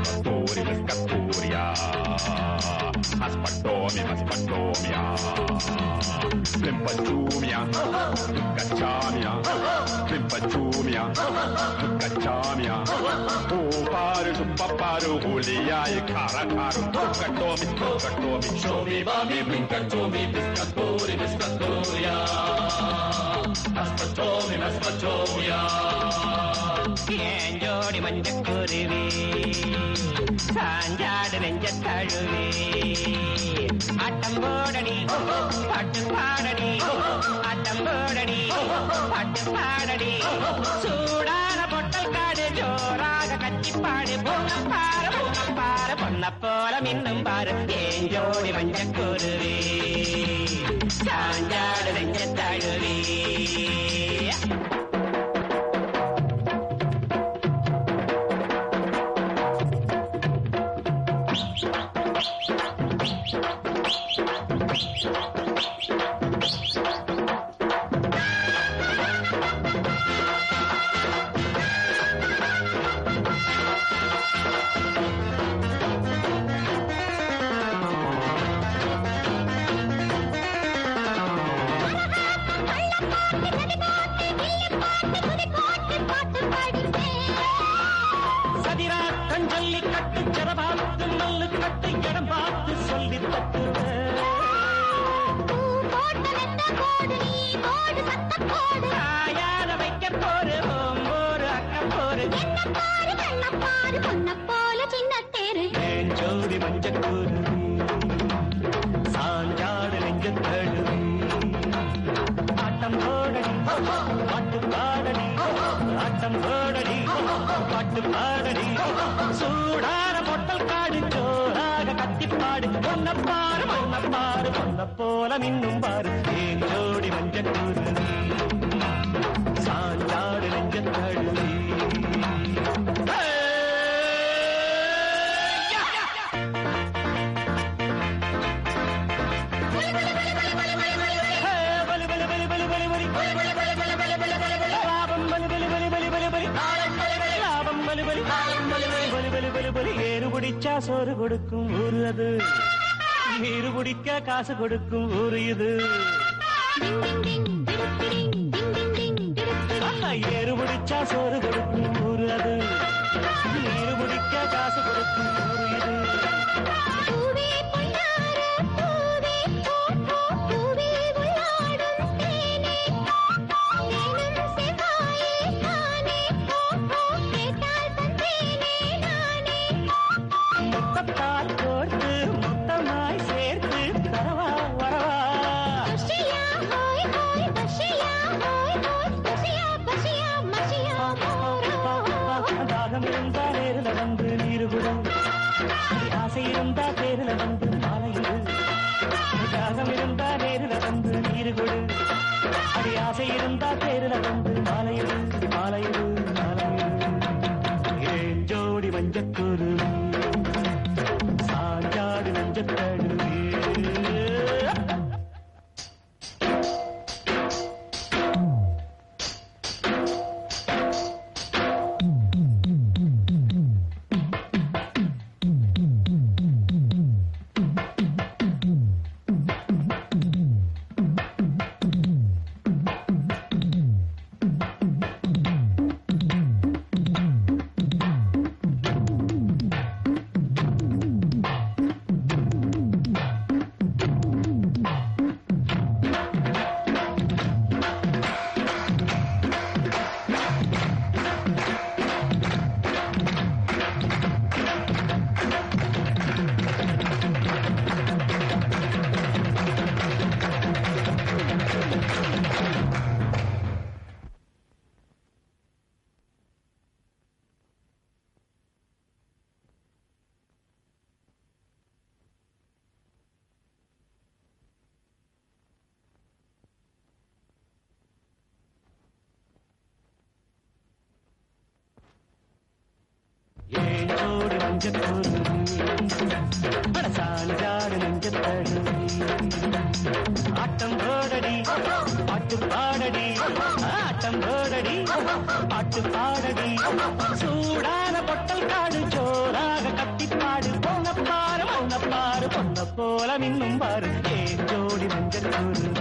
pescatori, pescatoria. Aspattomi, aspattomia. Limpachumia, cacciamia. Limpachumia, cacciamia. Oh, paru, paparu, ulia, e cara, caro. Pescatomi, pescatomi, shomi, bami, limpachumi, pescatori, pescatoria. Aspattomi, aspattomia. ஏன் ஜோடி மஞ்ச குருவி சாஞ்சாடு நெஞ்ச தழுவி ஆட்டம் போடடி பாட்டு பாடடி ஆட்டம் போடடி பாட்டு பாடடி சூடான பொட்டல் காடு ஜோராக கட்டி பாடு பொண்ண பாரு பொண்ண பாரு பொண்ண போல மின்னும் பாரு ஏன் ஜோடி மஞ்ச குருவி சாஞ்சாடு நெஞ்ச தழுவி சதிராட்டம் சொல்லி கட்டு ஜரபாத்து மல்லு கட்டு இடம் பார்த்து சொல்லி தட்டுவேன் தாயார வைக்க போரு ஓம்போரு அக்க போரு ஏன் ஜோடி மஞ்ச குருவி சாஞ்சாடு நெஞ்ச தழுவி ஆட்டம் போடடி பாட்டு பாடடி ஆட்டம் போடடி பாட்டு பாடடி சூடான பொட்டல் காடு ஜோராக கத்திப்பாடு பொன்ன பாரு பொன்ன பாரு பொன்ன போல மின்னும் பாரு ஏன் ஜோடி மஞ்ச குருவி சாஞ்சாடு நெஞ்ச தழுவி பிடிச்சா சோறு கொடுக்கும் ஊரு அது நீரு குடிக்க காசு கொடுக்கும் ஊரு இது ஆஹா, ஏறு பிடிச்சா சோறு கொடுக்கும் ஊரு அது நீரு குடிக்க காசு கொடுக்கும் ஊரு இது முத்தத்தால் கோர்த்து மொத்தமாய் சேர்த்து தரவா வரவா தாகம் இருந்தா நேரில் வந்து நீரு குடு ஆசை இருந்தா தேரில் வந்து மாலையிடு தாகம் இருந்தா நேரில் வந்து நீரு கொடு அடி ஆசை இருந்தா தேரில் வந்து மாலையிடு மாலையிடு மாலையிடு ஏன் ஜோடி மஞ்சக்கூறு சாஞ்சாடு நெஞ்சத்தழுவே ஏனோடு நெஞ்சத்தோடு சாஞ்சாடு நெஞ்சத்தடு ஆட்டம் போடடி பாட்டு பாடடி ஆட்டம் போடடி பாட்டு பாடடி சூடான பொட்டல் காடு ஜோராக கத்தி போல மின்னும் பாரு ஏன் ஜோடி மஞ்சள் கூறு